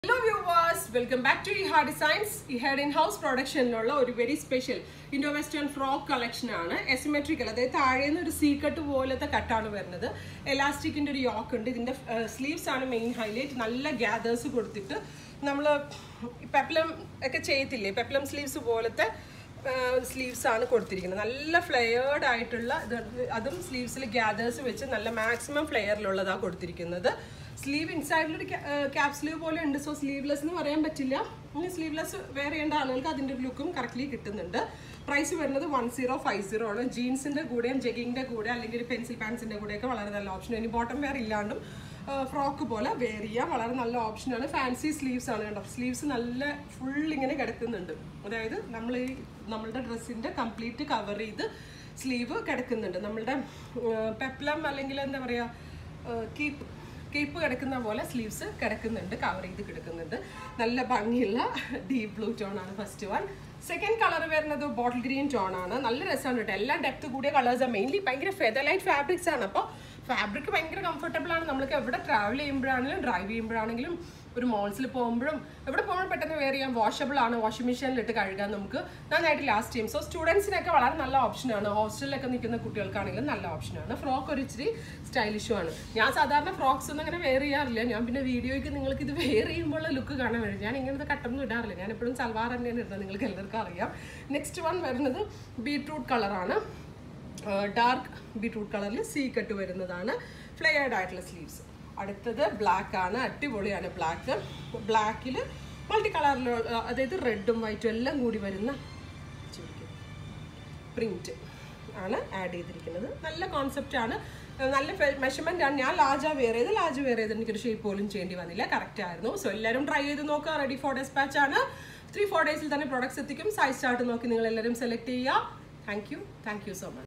welcome back to Iha designs ഇഹാഡ് in house പ്രൊഡക്ഷനിലുള്ള ഒരു very special Indo western frock collection ആണ് എസിമെട്രിക്കൽ അതായത് താഴേന്ന് ഒരു സീ കട്ട് പോലത്തെ കട്ടാണ് വരുന്നത് എലാസ്റ്റിക്കിന്റെ ഒരു യോക്ക് ഉണ്ട് ഇതിന്റെ സ്ലീവ്സ് ആണ് മെയിൻ ഹൈലൈറ്റ് നല്ല ഗ്യാദേഴ്സ് കൊടുത്തിട്ട് നമ്മൾ പെപ്ലം ഒക്കെ ചെയ്യത്തില്ലേ പെപ്ലം സ്ലീവ്സ് പോലത്തെ സ്ലീവ്സ് ആണ് കൊടുത്തിരിക്കുന്നത് നല്ല ഫ്ലെയേർഡ് ആയിട്ടുള്ള ഇത് അതും സ്ലീവ്സിൽ ഗ്യാദേഴ്സ് വെച്ച് നല്ല മാക്സിമം ഫ്ലെയറിലുള്ളതാണ് കൊടുത്തിരിക്കുന്നത് സ്ലീവ് ഇൻസൈഡിലൊരു ക്യാപ് സ്ലീവ് പോലെ ഉണ്ട് സോ സ്ലീവ്ലെസ് എന്ന് പറയാൻ പറ്റില്ല ഇനി സ്ലീവ്ലെസ് വേറെ ചെയ്യേണ്ട ആളുകൾക്ക് അതിൻ്റെ ഒരു ലുക്കും കറക്റ്റ്ലി കിട്ടുന്നുണ്ട് പ്രൈസ് വരുന്നത് വൺ സീറോ ഫൈവ് സീറോ ആണ് ജീൻസിൻ്റെ കൂടെയും ജഗിങ്ങിൻ്റെ കൂടെ അല്ലെങ്കിൽ പെൻസിൽ പാൻസിൻ്റെ കൂടെയൊക്കെ വളരെ നല്ല ഓപ്ഷൻ ഇനി ബോട്ടം വെയർ ഇല്ലാണ്ടും ഫ്രോക്ക് പോലെ വെയർ ചെയ്യാം വളരെ നല്ല ഓപ്ഷനാണ് ഫാൻസി സ്ലീവ്സ് ആണ് കേട്ടോ സ്ലീവ്സ് നല്ല ഫുൾ ഇങ്ങനെ കിടക്കുന്നുണ്ട് അതായത് നമ്മൾ ഈ നമ്മളുടെ ഡ്രസ്സിൻ്റെ കംപ്ലീറ്റ് കവർ ചെയ്ത് സ്ലീവ് കിടക്കുന്നുണ്ട് നമ്മളുടെ പെപ്ലം അല്ലെങ്കിൽ എന്താ പറയുക കീപ്പ് കേപ്പ് കിടക്കുന്ന പോലെ സ്ലീവ്സ് കിടക്കുന്നുണ്ട് കവർ ചെയ്ത് കിടക്കുന്നുണ്ട് നല്ല ഭംഗിയുള്ള ഡീപ് ബ്ലൂ ടോൺ ആണ് ഫസ്റ്റ് വൺ സെക്കൻഡ് കളർ വരുന്നത് ബോട്ടിൽ ഗ്രീൻ ടോൺ ആണ് നല്ല രസമാണ് കേട്ടോ എല്ലാം ഡെപ്ത് കൂടിയ കളേഴ്സാണ് മെയിൻലി ഭയങ്കര ഫെദലൈറ്റ് ഫാബ്രിക്സ് ആണ് അപ്പോൾ ഫാബ്രിക് ഭയങ്കര കംഫർട്ടബിൾ ആണ് നമ്മൾക്ക് എവിടെ ട്രാവൽ ചെയ്യുമ്പോഴാണെങ്കിലും ഡ്രൈവ് ചെയ്യുമ്പോഴാണെങ്കിലും ഒരു മോൾസിൽ പോകുമ്പോഴും എവിടെ പോകുമ്പോൾ പെട്ടെന്ന് വെയർ ചെയ്യാൻ വാഷബിൾ ആണ് വാഷിംഗ് മെഷീനിലിട്ട് കഴുകാൻ നമുക്ക് നന്നായിട്ട് ലാസ്റ്റ് ചെയ്യും സോ സ്റ്റുഡൻസിനൊക്കെ വളരെ നല്ല ഓപ്ഷനാണ് ഹോസ്റ്റലിലൊക്കെ നിൽക്കുന്ന കുട്ടികൾക്കാണെങ്കിലും നല്ല ഓപ്ഷനാണ് ഫ്രോക്ക് ഒരു ഇച്ചിരി സ്റ്റൈലിഷും ആണ് ഞാൻ സാധാരണ ഫ്രോക്സ് ഒന്നും അങ്ങനെ വെയർ ചെയ്യാറില്ല ഞാൻ പിന്നെ വീഡിയോയ്ക്ക് നിങ്ങൾക്ക് ഇത് വെയർ ചെയ്യുമ്പോൾ ലുക്ക് കാണാൻ വേണ്ടി ഞാൻ ഇങ്ങനത്തെ കട്ടൊന്നും ഇടാറില്ല ഞാൻ എപ്പോഴും സൽവാർ തന്നെയാണ് ഇടുന്നത് നിങ്ങൾക്ക് എല്ലാവർക്കും അറിയാം നെക്സ്റ്റ് വൺ വരുന്നത് ബീട്രൂട്ട് കളറാണ് ഡാർക്ക് ബീട്രൂട്ട് കളറിൽ സീ കട്ട് വരുന്നതാണ് ഫ്ലെയർഡ് ആയിട്ടുള്ള സ്ലീവ്സ് അടുത്തത് ബ്ലാക്ക് ആണ് അടിപൊളിയാണ് ബ്ലാക്ക് ബ്ലാക്കിൽ മൾട്ടി കളറിലുള്ള അതായത് റെഡും വൈറ്റും എല്ലാം കൂടി വരുന്ന പ്രിന്റ് ആണ് ആഡ് ചെയ്തിരിക്കുന്നത് നല്ല കോൺസെപ്റ്റ് ആണ് നല്ല മെഷർമെന്റ് ആണ് ഞാൻ ലാജ വെയർ ചെയ്ത് ലാജ് വെയർ ചെയ്ത് എനിക്കൊരു ഷേപ്പ് പോലും ചെയ്യേണ്ടി വന്നില്ല കറക്റ്റ് ആയിരുന്നു സോ എല്ലാവരും ട്രൈ ചെയ്ത് നോക്കുക റെഡി ഫോർ ഡെസ്പാച്ച് ആണ് ത്രീ ഫോർ ഡേയ്സിൽ തന്നെ പ്രോഡക്ട്സ് എത്തിക്കും സൈസ് ചാർട്ട് നോക്കി നിങ്ങൾ എല്ലാവരും സെലക്ട് ചെയ്യുക thank you thank you so much